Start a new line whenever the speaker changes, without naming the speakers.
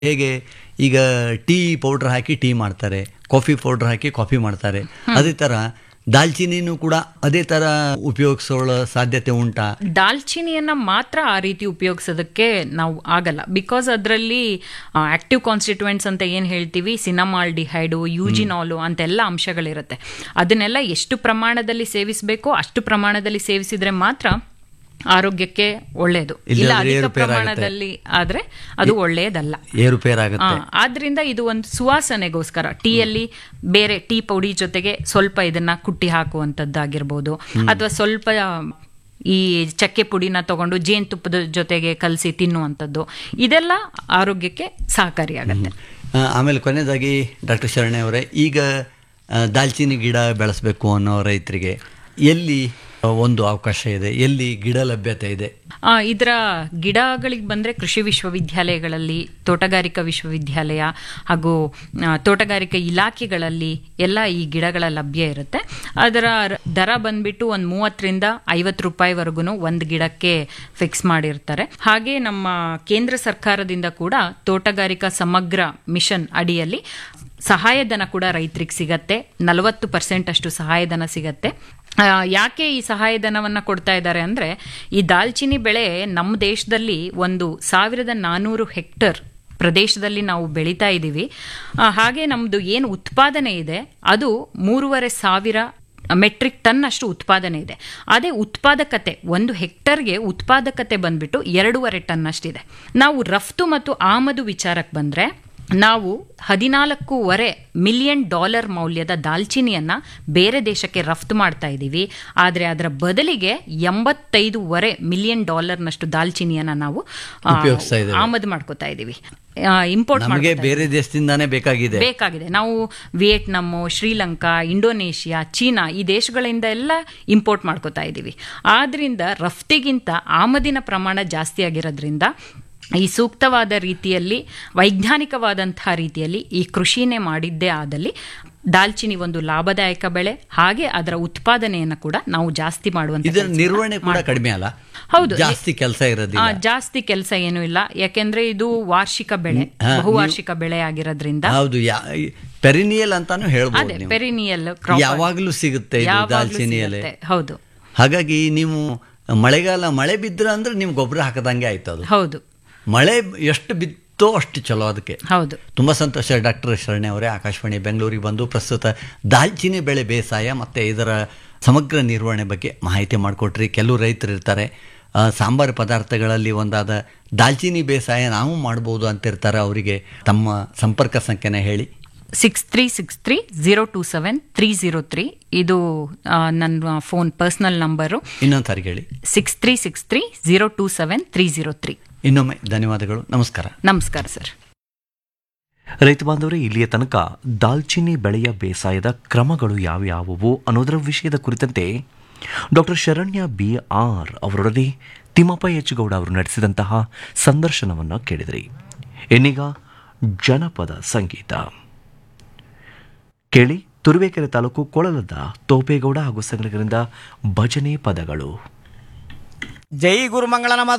ಹೇಗೆ ಈಗ tea powder ಹಾಕಿ ಟೀ ಮಾಡ್ತಾರೆ ಕಾಫಿ ಪೌಡ್ರ್ ಹಾಕಿ ಕಾಫಿ ಮಾಡ್ತಾರೆ ಅದೇ ಥರ ದಾಲ್ಚಿನಿನೂ ಕೂಡ ಅದೇ ಥರ ಉಪಯೋಗಿಸೋಳ ಸಾಧ್ಯತೆ ಉಂಟಾ
ದಾಲ್ಚಿನಿಯನ್ನ ಮಾತ್ರ ಆ ರೀತಿ ಉಪಯೋಗಿಸೋದಕ್ಕೆ ನಾವು ಆಗಲ್ಲ ಬಿಕಾಸ್ ಅದರಲ್ಲಿ ಆಕ್ಟಿವ್ ಕಾನ್ಸ್ಟಿಟ್ಯೂಯೆಂಟ್ಸ್ ಅಂತ ಏನು ಹೇಳ್ತೀವಿ ಸಿನಮಾಲ್ ಡಿಹೈಡು ಯೂಜಿನಾಲು ಅಂತೆಲ್ಲ ಅಂಶಗಳಿರುತ್ತೆ ಅದನ್ನೆಲ್ಲ ಎಷ್ಟು ಪ್ರಮಾಣದಲ್ಲಿ ಸೇವಿಸಬೇಕೋ ಅಷ್ಟು ಪ್ರಮಾಣದಲ್ಲಿ ಸೇವಿಸಿದ್ರೆ ಮಾತ್ರ ಆರೋಗ್ಯಕ್ಕೆ ಒಳ್ಳೆಯದು ಇಲ್ಲ
ಇಲ್ಲಾಂದ್ರೆ
ಅಧಿಕ
ಏರುಪೇರಾಗುತ್ತೆ.
ಪ್ರಮಾಣದಲ್ಲಿ ಆದ್ರೆ ಅದು ಒಳ್ಳೆಯದಲ್ಲ
ಏರುಪೇರಾಗುತ್ತೆ
ಆ, ಆದ್ರಿಂದ ಇದು ಒಂದು ಸುವಾಸನೆಗೋಸ್ಕರ ಟೀಯಲ್ಲಿ ಬೇರೆ ಟೀ ಪೌಡಿ ಜೊತೆಗೆ ಸ್ವಲ್ಪ ಇದನ್ನ ಕುಟ್ಟಿ ಹಾಕುವಂಥದ್ದಾಗಿರ್ಬೋದು ಅಥವಾ ಸ್ವಲ್ಪ ಈ ಚಕ್ಕೆ ಪುಡಿನ ತಗೊಂಡು ಜೇನುತುಪ್ಪದ ಜೊತೆಗೆ ಕಲಸಿ ತಿನ್ನುವಂಥದ್ದು ಇದೆಲ್ಲ ಆರೋಗ್ಯಕ್ಕೆ ಸಹಕಾರಿಯಾಗತ್ತೆ
ಆ, ಆಮೇಲೆ ಕೊನೆಯದಾಗಿ ಡಾಕ್ಟರ್ ಶರಣೆ ಅವರೇ ಈಗ ಆ, ದಾಲ್ಚಿನ್ನಿ ಗಿಡ ಬೆಳೆಸಬೇಕು ಅನ್ನೋ ರೈತರಿಗೆ ಎಲ್ಲಿ ಆ, ಒಂದು ಅವಕಾಶ ಇದೆ ಎಲ್ಲಿ ಗಿಡ ಲಭ್ಯತೆ ಇದೆ
ಆ, ಇದರ ಗಿಡಗಳಿಗೆ ಬಂದರೆ ಕೃಷಿ ವಿಶ್ವವಿದ್ಯಾಲಯಗಳಲ್ಲಿ ತೋಟಗಾರಿಕಾ ವಿಶ್ವವಿದ್ಯಾಲಯ ಹಾಗೂ ಆ, ತೋಟಗಾರಿಕಾ ಇಲಾಖೆಗಳಲ್ಲಿ ಎಲ್ಲ ಈ ಗಿಡಗಳ ಲಭ್ಯ ಇರುತ್ತೆ ಅದರ ರ- ದರ ಬಂದ್ಬಿಟ್ಟು ಒಂದು ಮೂವತ್ತರಿಂದ ಐವತ್ತು ರೂಪಾಯಿವರೆಗೂ ಒಂದು ಗಿಡಕ್ಕೆ ಫಿಕ್ಸ್ ಮಾಡಿರ್ತಾರೆ ಹಾಗೆ ನಮ್ಮ ಕೇಂದ್ರ ಸರ್ಕಾರದಿಂದ ಕೂಡ ತೋಟಗಾರಿಕಾ ಸಮಗ್ರ ಮಿಷನ್ ಅಡಿಯಲ್ಲಿ ಸಹಾಯಧನ ಕೂಡ ರೈತರಿಗೆ ಸಿಗತ್ತೆ ನಲವತ್ತು ಪರ್ಸೆಂಟ್ ಅಷ್ಟು ಸಹಾಯಧನ ಸಿಗತ್ತೆ ಆ, ಯಾಕೆ ಈ ಸಹಾಯಧನವನ್ನ ಕೊಡ್ತಾ ಇದ್ದಾರೆ ಅಂದ್ರೆ ಈ ದಾಲ್ಚಿನ್ನಿ ಬೆಳೆ ನಮ್ಮ ದೇಶದಲ್ಲಿ ಒಂದು ಸಾವಿರದ ನಾನೂರು ಹೆಕ್ಟರ್ ಪ್ರದೇಶದಲ್ಲಿ ನಾವು ಬೆಳೀತಾ ಇದ್ದೀವಿ ಆ, ಹಾಗೆ ನಮ್ಮದು ಏನು ಉತ್ಪಾದನೆ ಇದೆ ಅದು ಮೂರುವರೆ ಸಾವಿರ ಮೆಟ್ರಿಕ್ ಟನ್ ಅಷ್ಟು ಉತ್ಪಾದನೆ ಇದೆ ಅದೇ ಉತ್ಪಾದಕತೆ ಒಂದು ಹೆಕ್ಟರ್ಗೆ ಉತ್ಪಾದಕತೆ ಬಂದ್ಬಿಟ್ಟು ಎರಡೂವರೆ ಟನ್ ಅಷ್ಟಿದೆ ನಾವು ರಫ್ತು ಮತ್ತು ಆಮದು ವಿಚಾರಕ್ಕೆ ಬಂದ್ರೆ ನಾವು ಹದಿನಾಲ್ಕೂವರೆ ಮಿಲಿಯನ್ ಡಾಲರ್ ಮೌಲ್ಯದ ದಾಲ್ಚಿನಿಯನ್ನ ಬೇರೆ ದೇಶಕ್ಕೆ ರಫ್ತು ಮಾಡ್ತಾ ಇದ್ದೀವಿ ಆದರೆ ಅದರ ಬದಲಿಗೆ ಎಂಬತ್ತೈದೂವರೆ ಮಿಲಿಯನ್ ಡಾಲರ್ನಷ್ಟು ದಾಲ್ಚಿನಿಯನ್ನ ನಾವು ಆ,
ಉಪಯೋಗಿಸ್ತಾ ಇದ್ದೇವೆ.
ಆಮದು ಮಾಡ್ಕೋತಾ ಇದ್ದೀವಿ ಇಂಪೋರ್ಟ್
ನಮಗೆ ಬೇರೆ ದೇಶದಿಂದಾನೇ ಬೇಕಾಗಿದೆ
ಬೇಕಾಗಿದೆ ನಾವು ವಿಯೆಟ್ನಾಮು ಶ್ರೀಲಂಕಾ ಇಂಡೋನೇಷಿಯಾ ಚೀನಾ ಈ ದೇಶಗಳಿಂದ ಎಲ್ಲ ಇಂಪೋರ್ಟ್ ಮಾಡ್ಕೋತಾ ಇದ್ದೀವಿ ಆದ್ರಿಂದ ರಫ್ತಿಗಿಂತ ಆಮದಿನ ಪ್ರಮಾಣ ಜಾಸ್ತಿ ಆಗಿರೋದ್ರಿಂದ ಈ ಸೂಕ್ತವಾದ ರೀತಿಯಲ್ಲಿ ವೈಜ್ಞಾನಿಕವಾದಂತಹ ರೀತಿಯಲ್ಲಿ ಈ ಕೃಷಿನೇ ಮಾಡಿದ್ದೇ ಆದಲ್ಲಿ ದಾಲ್ಚಿನಿ ಒಂದು ಲಾಭದಾಯಕ ಬೆಳೆ ಹಾಗೆ ಅದರ ಉತ್ಪಾದನೆಯನ್ನು ಕೂಡ ನಾವು ಜಾಸ್ತಿ ಮಾಡುವಂತ
ಇದರ
ಕೆಲ್ಸನ
ನಿರ್ವಹಣೆ ಕೂಡ
ಮಾಡ್ತೀವಿ.
ಕಡಿಮೆ ಅಲ್ಲ
ಹೌದು.
ಜಾಸ್ತಿ ಕೆಲಸ ಇರೋದಿಲ್ಲ
ಆ, ಜಾಸ್ತಿ ಕೆಲಸ ಏನೂ ಇಲ್ಲ ಯಾಕೆಂದ್ರೆ ಇದು ವಾರ್ಷಿಕ ಬೆಳೆ
ಹಾ,
ಬಹುವಾರ್ಷಿಕ ಬೆಳೆ ಆಗಿರೋದ್ರಿಂದ
ಹೌದು ಪೆರಿನಿಯಲ್ ಅಂತಾನು ಹೇಳ್ಬೋದು
ಅದೇ
ನೀವು
ಪೆರಿನಿಯಲ್
ಯಾವಾಗ್ಲೂ ಸಿಗುತ್ತೆ ಇದು ದಾಲ್ಚಿನ್ನಿ ಎಲೆ
ಹೌದು
ಹಾಗಾಗಿ ನೀವು ಮಳೆಗಾಲ ಮಳೆ ಬಿದ್ರ ಅಂದ್ರೆ ನೀವು ಗೊಬ್ಬರ ಹಾಕದಂಗೆ ಆಯ್ತು ಅದು
ಹೌದು
ಮಳೆ ಎಷ್ಟು ಬಿತ್ತೋ ಅಷ್ಟು ಚಲೋ ಅದಕ್ಕೆ
ಹೌದು
ತುಂಬ ಸಂತೋಷ ಡಾಕ್ಟರ್ ಶರಣೆ ಅವರೇ ಆಕಾಶವಾಣಿ ಬೆಂಗಳೂರಿಗೆ ಬಂದು ಪ್ರಸ್ತುತ ದಾಲ್ಚಿನ್ನಿ ಬೆಳೆ ಬೇಸಾಯ ಮತ್ತು ಇದರ ಸಮಗ್ರ ನಿರ್ವಹಣೆ ಬಗ್ಗೆ ಮಾಹಿತಿ ಮಾಡಿಕೊಟ್ರಿ ಕೆಲವು ರೈತರು ಇರ್ತಾರೆ ಆ, ಸಾಂಬಾರು ಪದಾರ್ಥಗಳಲ್ಲಿ ಒಂದಾದ ದಾಲ್ಚಿನ್ನಿ ಬೇಸಾಯ ನಾವು ಮಾಡ್ಬೋದು ಅಂತಿರ್ತಾರೆ ಅವರಿಗೆ ತಮ್ಮ ಸಂಪರ್ಕ ಸಂಖ್ಯೆನ ಹೇಳಿ
six three six three zero two seven three zero three ಇದು ಆ, ನನ್ನ ಫೋನ್ ಪರ್ಸ್ನಲ್ ನಂಬರು
ಇನ್ನೊಂದು ಸಾರಿ ಹೇಳಿ
six three six three zero two seven three zero three
ಇನ್ನೊಮ್ಮೆ ಧನ್ಯವಾದಗಳು ನಮಸ್ಕಾರ
ನಮಸ್ಕಾರ ಸರ್
ರೈತ ಬಾಂಧವರೇ ಇಲ್ಲಿಯ ತನಕ ದಾಲ್ಚಿನ್ನಿ ಬೆಳೆಯ ಬೇಸಾಯದ ಕ್ರಮಗಳು ಯಾವ್ಯಾವುವು ಅನ್ನೋದರ ವಿಷಯದ ಕುರಿತಂತೆ ಡಾಕ್ಟರ್ ಶರಣ್ಯ ಬಿ ಆರ್ ಅವರೊಡನೆ ತಿಮ್ಮಪ್ಪ ಎಚ್ ಗೌಡ ಅವರು ನಡೆಸಿದಂತಹ ಸಂದರ್ಶನವನ್ನು ಕೇಳಿದ್ರಿ ಇನ್ನೀಗ ಜನಪದ ಸಂಗೀತ ಕೇಳಿ ತುರುವೇಕೆರೆ ತಾಲೂಕು ಕೊಳಲದ ತೋಪೇಗೌಡ ಹಾಗೂ ಸಂಘಟಕರಿಂದ ಭಜನೆ ಪದಗಳು
ಜೈ ಗುರುಮಂಗಳ ನಮ